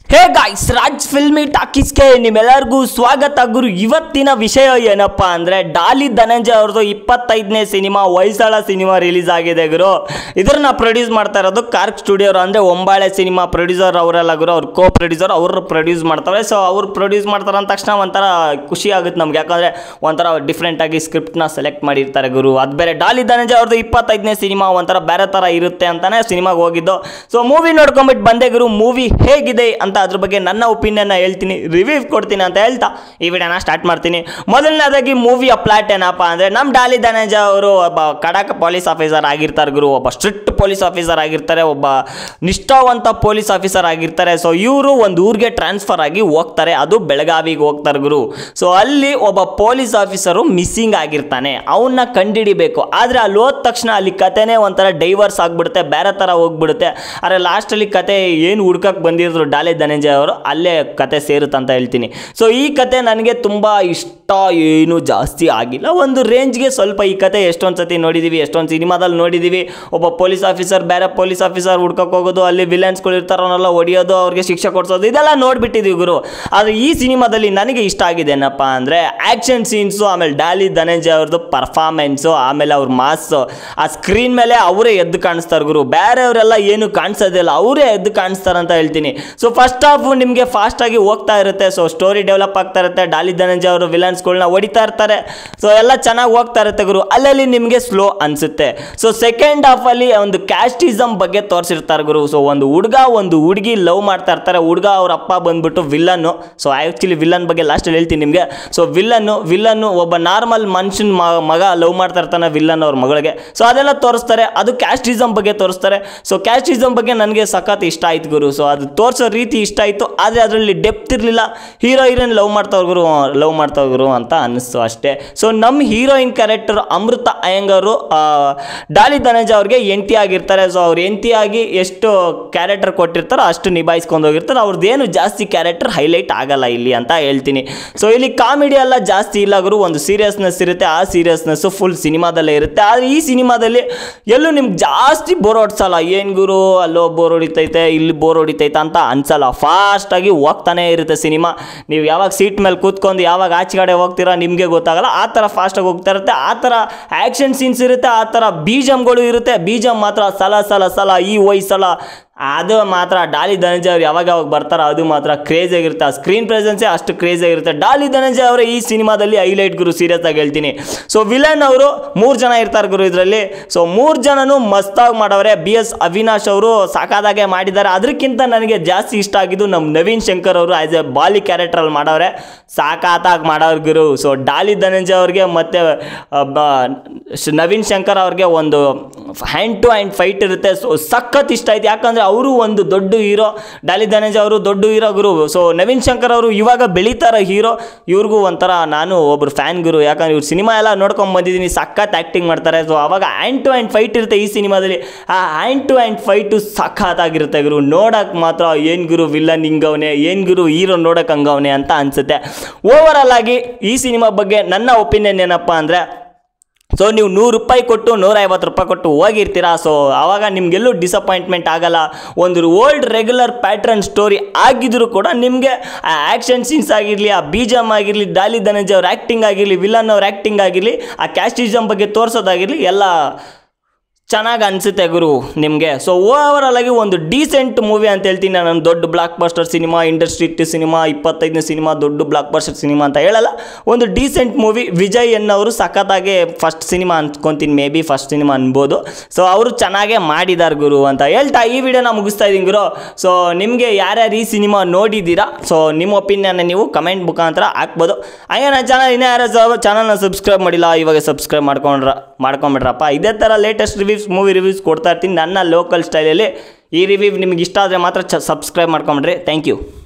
ಹೇ guys Raj filmy ಟಾಕೀಸ್ಗೆ ನಿಮ್ಮೆಲ್ಲರಿಗೂ ಸ್ವಾಗತ ಗುರು ಇವತ್ತಿನ ವಿಷಯ ಏನಪ್ಪ ಅಂದರೆ ಡಾಲಿ ಧನಂಜಯ ಅವ್ರದ್ದು ಇಪ್ಪತ್ತೈದನೇ ಸಿನಿಮಾ ಹೊಯ್ಸಳ ಸಿನಿಮಾ ರಿಲೀಸ್ ಆಗಿದೆ ಗುರು ಇದನ್ನ ಪ್ರೊಡ್ಯೂಸ್ ಮಾಡ್ತಾ ಇರೋದು ಕಾರ್ಕ್ ಸ್ಟುಡಿಯೋರು ಅಂದರೆ ಒಂಬಾಳೆ ಸಿನಿಮಾ ಪ್ರೊಡ್ಯೂಸರ್ ಅವರೆಲ್ಲ ಗುರು ಅವ್ರು ಕೋ ಪ್ರೊಡ್ಯೂಸರ್ ಅವರು ಪ್ರೊಡ್ಯೂಸ್ ಮಾಡ್ತಾರೆ ಸೊ ಅವ್ರು ಪ್ರೊಡ್ಯೂಸ್ ಮಾಡ್ತಾರೆ ಅಂದ ತಕ್ಷಣ ಒಂಥರ ಖುಷಿ ಆಗುತ್ತೆ ನಮ್ಗೆ ಯಾಕಂದರೆ ಒಂಥರ ಡಿಫ್ರೆಂಟಾಗಿ ಸ್ಕ್ರಿಪ್ಟ್ನ ಸೆಲೆಕ್ಟ್ ಮಾಡಿರ್ತಾರೆ ಗುರು ಅದು ಬೇರೆ ಡಾಲಿ ಧನಂಜಯ ಅವ್ರದ್ದು ಇಪ್ಪತ್ತೈದನೇ ಸಿನಿಮಾ ಒಂಥರ ಬೇರೆ ಥರ ಇರುತ್ತೆ ಅಂತಾನೆ ಸಿನಿಮಾಗೆ ಹೋಗಿದ್ದು ಸೊ ಮೂವಿ ನೋಡ್ಕೊಂಬಿಟ್ಟು ಬಂದೆ ಗುರು ಮೂವಿ ಹೇಗಿದೆ ಅಂತ ಅದ್ರ ಬಗ್ಗೆ ನನ್ನ ಒಪಿನಿಯನ್ನ ಹೇಳ್ತೀನಿ ರಿವ್ಯೂ ಕೊಡ್ತೀನಿ ಅಂತ ಹೇಳ್ತಾ ಈ ವಿಡಿಯೋನ ಸ್ಟಾರ್ಟ್ ಮಾಡ್ತೀನಿ ಮೊದಲನೇದಾಗಿ ಮೂವಿಯ ಪ್ಲಾಟ್ ಏನಪ್ಪ ಅಂದರೆ ನಮ್ಮ ಡಾಲಿ ಧನಂಜಯ ಅವರು ಒಬ್ಬ ಖಡಕ್ ಪೊಲೀಸ್ ಆಫೀಸರ್ ಆಗಿರ್ತಾರೆ ಗುರು ಒಬ್ಬ ಸ್ಟ್ರಿಕ್ಟ್ ಪೊಲೀಸ್ ಆಫೀಸರ್ ಆಗಿರ್ತಾರೆ ಒಬ್ಬ ನಿಷ್ಠಾವಂತ ಪೊಲೀಸ್ ಆಫೀಸರ್ ಆಗಿರ್ತಾರೆ ಸೊ ಇವರು ಒಂದು ಊರಿಗೆ ಟ್ರಾನ್ಸ್ಫರ್ ಆಗಿ ಹೋಗ್ತಾರೆ ಅದು ಬೆಳಗಾವಿಗೆ ಹೋಗ್ತಾರೆ ಗುರು ಸೊ ಅಲ್ಲಿ ಒಬ್ಬ ಪೊಲೀಸ್ ಆಫೀಸರು ಮಿಸ್ಸಿಂಗ್ ಆಗಿರ್ತಾನೆ ಅವನ್ನ ಕಂಡಿಡಿಬೇಕು ಆದರೆ ಅಲ್ಲಿ ಹೋದ ತಕ್ಷಣ ಅಲ್ಲಿ ಕತೆನೇ ಒಂಥರ ಡೈವರ್ಸ್ ಆಗಿಬಿಡುತ್ತೆ ಬೇರೆ ಥರ ಹೋಗ್ಬಿಡುತ್ತೆ ಆದರೆ ಲಾಸ್ಟಲ್ಲಿ ಕತೆ ಏನು ಹುಡ್ಕಕ್ಕೆ ಬಂದಿದ್ರು ಡಾಲೆ ಧನಂಜಯ ಅವರು ಅಲ್ಲೇ ಕತೆ ಸೇರುತ್ತೆ ಅಂತ ಹೇಳ್ತೀನಿ ಸೊ ಈ ಕತೆ ನನಗೆ ತುಂಬ ಇಷ್ಟ ಏನು ಜಾಸ್ತಿ ಆಗಿಲ್ಲ ಒಂದು ರೇಂಜ್ಗೆ ಸ್ವಲ್ಪ ಈ ಕತೆ ಎಷ್ಟೊಂದು ಸತಿ ನೋಡಿದ್ದೀವಿ ಎಷ್ಟೊಂದು ಸಿನಿಮಾದಲ್ಲಿ ನೋಡಿದ್ದೀವಿ ಒಬ್ಬ ಪೊಲೀಸ್ ಆಫೀಸರ್ ಬೇರೆ ಪೊಲೀಸ್ ಆಫೀಸರ್ ಹುಡ್ಕಕ್ಕೆ ಹೋಗೋದು ಅಲ್ಲಿ ವಿಲನ್ಸ್ಗಳು ಇರ್ತಾರೋ ಅವನ್ನೆಲ್ಲ ಹೊಡಿಯೋದು ಅವ್ರಿಗೆ ಶಿಕ್ಷೆ ಕೊಡ್ಸೋದು ಇದೆಲ್ಲ ನೋಡ್ಬಿಟ್ಟಿದ್ದೀವಿ ಗುರು ಆದರೆ ಈ ಸಿನಿಮಾದಲ್ಲಿ ನನಗೆ ಇಷ್ಟ ಆಗಿದೆ ಏನಪ್ಪ ಅಂದರೆ ಆ್ಯಕ್ಷನ್ ಸೀನ್ಸು ಆಮೇಲೆ ಡಾಲಿ ಧನಂಜಯ ಅವ್ರದ್ದು ಪರ್ಫಾರ್ಮೆನ್ಸು ಆಮೇಲೆ ಅವ್ರ ಮಾಸು ಆ ಸ್ಕ್ರೀನ್ ಮೇಲೆ ಅವರೇ ಎದ್ದು ಕಾಣಿಸ್ತಾರೆ ಗುರು ಬೇರೆಯವರೆಲ್ಲ ಏನು ಕಾಣಿಸೋದಿಲ್ಲ ಅವರೇ ಎದ್ದು ಕಾಣಿಸ್ತಾರೆ ಅಂತ ಹೇಳ್ತೀನಿ ಸೊ ಫಸ್ಟ್ ಹಾಫು ನಿಮಗೆ ಫಾಸ್ಟಾಗಿ ಹೋಗ್ತಾ ಇರುತ್ತೆ ಸೊ ಸ್ಟೋರಿ ಡೆವಲಪ್ ಆಗ್ತಾ ಇರುತ್ತೆ ಡಾಲಿ ಧನಂಜಯ ಅವರು ವಿಲನ್ಸ್ಗಳನ್ನ ಹೊಡಿತಾ ಇರ್ತಾರೆ ಸೊ ಎಲ್ಲ ಚೆನ್ನಾಗಿ ಹೋಗ್ತಾ ಇರುತ್ತೆ ಗುರು ಅಲ್ಲಲ್ಲಿ ನಿಮಗೆ ಸ್ಲೋ ಅನಿಸುತ್ತೆ ಸೊ ಸೆಕೆಂಡ್ ಹಾಫಲ್ಲಿ ಒಂದು ಕ್ಯಾಸ್ಟಿಸಮ್ ಬಗ್ಗೆ ತೋರಿಸಿರ್ತಾರೆ ಗುರು ಸೊ ಒಂದು ಹುಡುಗ ಒಂದು ಹುಡುಗಿ ಲವ್ ಮಾಡ್ತಾ ಇರ್ತಾರೆ ಹುಡುಗ ಅವ್ರ ಅಪ್ಪ ಬಂದ್ಬಿಟ್ಟು ವಿಲ್ಲನ್ನು ಸೊ ಆ್ಯಕ್ಚುಲಿ ವಿಲ್ಲನ್ ಬಗ್ಗೆ ಲಾಸ್ಟಲ್ಲಿ ಹೇಳ್ತೀನಿ ನಿಮಗೆ ಸೊ ವಿಲ್ಲನ್ನು ವಿಲ್ಲನ್ನು ಒಬ್ಬ ನಾರ್ಮಲ್ ಮನುಷ್ಯನ ಮಗ ಲವ್ ಮಾಡ್ತಾ ಇರ್ತಾನೆ ವಿಲ್ಲನ್ ಅವ್ರ ಮಗಳಿಗೆ ಸೊ ಅದೆಲ್ಲ ತೋರಿಸ್ತಾರೆ ಅದು ಕ್ಯಾಸ್ಟಿಸಮ್ ಬಗ್ಗೆ ತೋರಿಸ್ತಾರೆ ಸೊ ಕ್ಯಾಸ್ಟಿಸಮ್ ಬಗ್ಗೆ ನನಗೆ ಸಖತ್ ಇಷ್ಟ ಆಯ್ತು ಗುರು ಸೊ ಅದು ತೋರಿಸೋ ರೀತಿ ಇಷ್ಟ ಆಯಿತು ಆದರೆ ಅದರಲ್ಲಿ ಡೆಪ್ತ್ ಇರಲಿಲ್ಲ ಹೀರೋ ಹೀರೋಯಿನ್ ಲವ್ ಮಾಡ್ತಾವ್ರು ಗುರು ಲವ್ ಮಾಡ್ತಾವ್ ಗುರು ಅಂತ ಅನ್ನಿಸ್ತು ಅಷ್ಟೇ ಸೊ ನಮ್ಮ ಹೀರೋಯಿನ್ ಕ್ಯಾರೆಕ್ಟರ್ ಅಮೃತ ಅಯ್ಯಂಗಾರು ಆ, ಡಾಲಿ ಧನಂಜಯ ಅವ್ರಿಗೆ ಎಂಟಿ ಆಗಿರ್ತಾರೆ ಸೊ ಅವ್ರು ಎಂಟಿ ಆಗಿ ಎಷ್ಟು ಕ್ಯಾರೆಕ್ಟರ್ ಕೊಟ್ಟಿರ್ತಾರೋ ಅಷ್ಟು ನಿಭಾಯಿಸ್ಕೊಂಡು ಹೋಗಿರ್ತಾರೆ ಅವ್ರದ್ದೇನು ಜಾಸ್ತಿ ಕ್ಯಾರೆಕ್ಟರ್ ಹೈಲೈಟ್ ಆಗಲ್ಲ ಇಲ್ಲಿ ಅಂತ ಹೇಳ್ತೀನಿ ಸೊ ಇಲ್ಲಿ ಕಾಮಿಡಿ ಎಲ್ಲ ಜಾಸ್ತಿ ಇಲ್ಲ ಗುರು ಒಂದು ಸೀರಿಯಸ್ನೆಸ್ ಇರುತ್ತೆ ಆ ಸೀರಿಯಸ್ನೆಸ್ಸು ಫುಲ್ ಸಿನಿಮಾದಲ್ಲೇ ಇರುತ್ತೆ ಆದರೆ ಈ ಸಿನಿಮಾದಲ್ಲಿ ಎಲ್ಲೂ ನಿಮ್ಗೆ ಜಾಸ್ತಿ ಬೋರ್ ಹೊಡ್ಸಲ್ಲ ಏನು ಗುರು ಅಲ್ಲೋ ಬೋರ್ ಹೊಡಿತೈತೆ ಇಲ್ಲಿ ಬೋರ್ ಹೊಡಿತೈತೆ ಅಂತ ಅನ್ಸಲ್ಲ ಫಾಸ್ಟಾಗಿ ಹೋಗ್ತಾನೆ ಇರುತ್ತೆ ಸಿನಿಮಾ ನೀವು ಯಾವಾಗ ಸೀಟ್ ಮೇಲೆ ಕೂತ್ಕೊಂಡು ಯಾವಾಗ ಆಚೆ ಕಡೆ ಹೋಗ್ತೀರಾ ನಿಮಗೆ ಗೊತ್ತಾಗಲ್ಲ ಆ ಥರ ಫಾಸ್ಟಾಗಿ ಹೋಗ್ತಾ ಇರುತ್ತೆ ಆ ಥರ ಆ್ಯಕ್ಷನ್ ಸೀನ್ಸ್ ಇರುತ್ತೆ ಆ ಥರ ಬೀಜಮ್ಗಳು ಇರುತ್ತೆ ಬೀಜಮ್ ಮಾತ್ರ ಸಲ ಸಲ ಸಲ ಈ ವಯಸ್ಸಲ ಅದು ಮಾತ್ರ ಡಾಲಿ ಧನಂಜಯ ಅವ್ರು ಯಾವಾಗ ಯಾವಾಗ ಬರ್ತಾರೋ ಅದು ಮಾತ್ರ ಕ್ರೇಜ್ ಆಗಿರುತ್ತೆ ಆ ಸ್ಕ್ರೀನ್ ಪ್ರೆಸೆನ್ಸೇ ಅಷ್ಟು ಕ್ರೇಜ್ ಆಗಿರುತ್ತೆ ಡಾಲಿ ಧನಂಜಯ ಅವರ ಈ ಸಿನಿಮಾದಲ್ಲಿ ಹೈಲೈಟ್ ಗುರು ಸೀರಿಯಸ್ ಆಗಿ ಹೇಳ್ತೀನಿ ಸೊ ವಿಲನ್ ಅವರು ಮೂರು ಜನ ಇರ್ತಾರೆ ಗುರು ಇದರಲ್ಲಿ ಸೊ ಮೂರು ಜನನು ಮಸ್ತಾಗಿ ಮಾಡವ್ರೆ ಬಿ ಎಸ್ ಅವಿನಾಶ್ ಅವರು ಸಾಕಾದಾಗೆ ಮಾಡಿದ್ದಾರೆ ಅದಕ್ಕಿಂತ ನನಗೆ ಜಾಸ್ತಿ ಇಷ್ಟ ಆಗಿದ್ದು ನಮ್ಮ ನವೀನ್ ಶಂಕರ್ ಅವರು ಆ್ಯಸ್ ಎ ಬಾಲಿ ಕ್ಯಾರೆಕ್ಟ್ರಲ್ಲಿ ಮಾಡವ್ರೆ ಸಾಕಾತಾಗಿ ಮಾಡೋರು ಗುರು ಸೊ ಡಾಲಿ ಧನಂಜಯ ಅವ್ರಿಗೆ ಮತ್ತು ಆ, ಬ- ಶ- ನವೀನ್ ಶಂಕರ್ ಅವ್ರಿಗೆ ಒಂದು ಹ್ಯಾಂಡ್ ಟು ಹ್ಯಾಂಡ್ ಫೈಟ್ ಇರುತ್ತೆ ಸೊ ಸಖತ್ ಇಷ್ಟ ಆಯ್ತು ಯಾಕಂದರೆ ಅವರು ಒಂದು ದೊಡ್ಡ ಹೀರೋ ಡಾಲಿ ಧನಂಜಯ ಅವರು ದೊಡ್ಡ ಹೀರೋ ಗುರು ಸೊ ನವೀನ್ ಶಂಕರ್ ಅವರು ಇವಾಗ ಬೆಳೀತಾರ ಹೀರೋ ಇವ್ರಿಗೂ ಒಂಥರ ನಾನು ಒಬ್ರು ಫ್ಯಾನ್ ಗುರು ಯಾಕಂದ್ರೆ ಇವ್ರು ಸಿನಿಮಾ ಎಲ್ಲ ನೋಡ್ಕೊಂಡು ಬಂದಿದ್ದೀನಿ ಸಖತ್ ಆ್ಯಕ್ಟಿಂಗ್ ಮಾಡ್ತಾರೆ ಸೊ ಅವಾಗ ಹ್ಯಾಂಡ್ ಟು ಹ್ಯಾಂಡ್ ಫೈಟ್ ಇರುತ್ತೆ ಈ ಸಿನಿಮಾದಲ್ಲಿ ಆ ಹ್ಯಾಂಡ್ ಟು ಹ್ಯಾಂಡ್ ಫೈಟು ಸಖತ್ತಾಗಿರುತ್ತೆ ಗುರು ನೋಡೋಕೆ ಮಾತ್ರ ಏನು ಗುರು ವಿಲ್ಲನ್ ಹಿಂಗವನೆ ಏನು ಗುರು ಹೀರೋ ನೋಡೋಕೆ ಹಂಗವನೆ ಅಂತ ಅನಿಸುತ್ತೆ ಓವರಾಲ್ ಆಗಿ ಈ ಸಿನಿಮಾ ಬಗ್ಗೆ ನನ್ನ ಒಪಿನಿಯನ್ ಏನಪ್ಪ ಅಂದರೆ ಸೊ ನೀವು ನೂರು ರೂಪಾಯಿ ಕೊಟ್ಟು ನೂರ ಐವತ್ತು ರೂಪಾಯಿ ಕೊಟ್ಟು ಹೋಗಿರ್ತೀರಾ ಸೊ ಆವಾಗ ನಿಮಗೆಲ್ಲೂ ಡಿಸಪಾಯಿಂಟ್ಮೆಂಟ್ ಆಗಲ್ಲ ಒಂದು ಓಲ್ಡ್ ರೆಗ್ಯುಲರ್ ಪ್ಯಾಟ್ರನ್ ಸ್ಟೋರಿ ಆಗಿದ್ರು ಕೂಡ ನಿಮಗೆ ಆ ಆ್ಯಕ್ಷನ್ ಸೀನ್ಸ್ ಆಗಿರಲಿ ಆ ಬೀಜಮ್ ಆಗಿರಲಿ ಡಾಲಿ ಧನಂಜಯ ಅವ್ರ ಆ್ಯಕ್ಟಿಂಗ್ ಆಗಿರಲಿ ವಿಲನ್ ಅವ್ರ ಆ್ಯಕ್ಟಿಂಗ್ ಆಗಿರಲಿ ಆ ಕ್ಯಾಸ್ಟಿಸಮ್ ಬಗ್ಗೆ ತೋರಿಸೋದಾಗಿರಲಿ ಎಲ್ಲ ಚೆನ್ನಾಗಿ ಅನಿಸುತ್ತೆ ಗುರು ನಿಮಗೆ ಸೊ ಓವರಾಲ್ ಆಗಿ ಒಂದು ಡೀಸೆಂಟ್ ಮೂವಿ ಅಂತ ಹೇಳ್ತೀನಿ ನಾನು ದೊಡ್ಡ blockbuster cinema industry cinema ಇಪ್ಪತ್ತೈದನೇ ಸಿನಿಮಾ ದೊಡ್ಡ ಬ್ಲಾಕ್ ಬಸ್ಟರ್ ಸಿನಿಮಾ ಅಂತ ಹೇಳಲ್ಲ ಒಂದು ಡೀಸೆಂಟ್ ಮೂವಿ ವಿಜಯ್ ಎನ್ನವರು ಸಖತ್ತಾಗೆ ಫಸ್ಟ್ ಸಿನಿಮಾ ಅನ್ಕೊಂತೀನಿ ಮೇ ಬಿ ಫಸ್ಟ್ ಸಿನಿಮಾ ಅನ್ಬೋದು ಸೊ ಅವರು ಚೆನ್ನಾಗೇ ಮಾಡಿದ್ದಾರೆ ಗುರು ಅಂತ ಹೇಳ್ತಾ ಈ ವಿಡಿಯೋನ ಮುಗಿಸ್ತಾ ಇದ್ದೀನಿ ಗುರು ಸೊ ನಿಮಗೆ ಯಾರ್ಯಾರು ಈ ಸಿನಿಮಾ ನೋಡಿದ್ದೀರಾ ಸೊ ನಿಮ್ಮ ಒಪಿನಿಯನ್ನ ನೀವು ಕಮೆಂಟ್ ಮುಖಾಂತರ ಹಾಕ್ಬೋದು ಹಾಗೆ ನನ್ನ ಚಾನಲ್ ಇನ್ನೂ ಯಾರು ಚಾನಲ್ನ ಸಬ್ಸ್ಕ್ರೈಬ್ ಮಾಡಿಲ್ಲ ಇವಾಗ ಸಬ್ಸ್ಕ್ರೈಬ್ ಮಾಡ್ಕೊಂಡ್ರ ಮಾಡ್ಕೊಂಬಿಡ್ರಪ್ಪ ಇದೇ ಥರ ಲೇಟೆಸ್ಟ್ ರಿವ್ಯೂಸ್ ಮೂವಿ ರಿವ್ಯೂಸ್ ಕೊಡ್ತಾ ಇರ್ತೀನಿ ನನ್ನ ಲೋಕಲ್ ಸ್ಟೈಲಲ್ಲಿ ಈ ರಿವ್ಯೂ ನಿಮ್ಗೆ ಇಷ್ಟ ಆದರೆ ಮಾತ್ರ ಚ ಸಬ್ಸ್ಕ್ರೈಬ್ ಮಾಡ್ಕೊಂಬಿಡ್ರಿ ಥ್ಯಾಂಕ್ ಯು